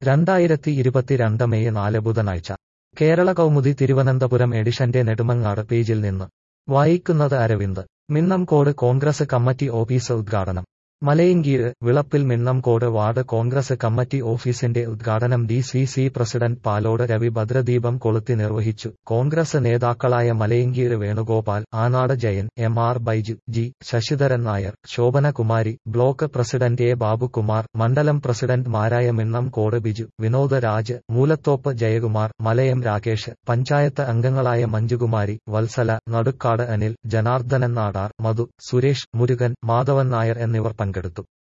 രണ്ടായിരത്തി ഇരുപത്തിരണ്ട് മെയ് നാല് ബുധനാഴ്ച കേരള കൗമുദി തിരുവനന്തപുരം എഡിഷന്റെ നെടുമങ്ങാട് പേജിൽ നിന്ന് വായിക്കുന്നത് അരവിന്ദ് മിന്നംകോട് കോൺഗ്രസ് കമ്മിറ്റി ഓഫീസ് ഉദ്ഘാടനം മലയങ്കീഴ് വിളപ്പിൽ മിന്നംകോട് വാർഡ് കോൺഗ്രസ് കമ്മിറ്റി ഓഫീസിന്റെ ഉദ്ഘാടനം D C C president Palode Ravi ഭദ്രദീപം കൊളുത്തി നിർവഹിച്ചു കോൺഗ്രസ് നേതാക്കളായ Malayinkeezh Venugopal Anad Jayan M R Baiju G Sasidharan Nair Sobhanakumari block president A Babukumar മണ്ഡലം പ്രസിഡന്റ്മാരായ മിന്നംകോട് ബിജു വിനോദ് രാജ് മൂലത്തോപ്പ് ജയകുമാർ മലയം രാകേഷ് പഞ്ചായത്ത് അംഗങ്ങളായ മഞ്ജുകുമാരി വത്സല നടുക്കാട് അനിൽ ജനാർദ്ദനൻ നാടാർ മധു സുരേഷ് മുരുകൻ മാധവൻ നായർ എന്നിവർ പങ്കെടുത്തു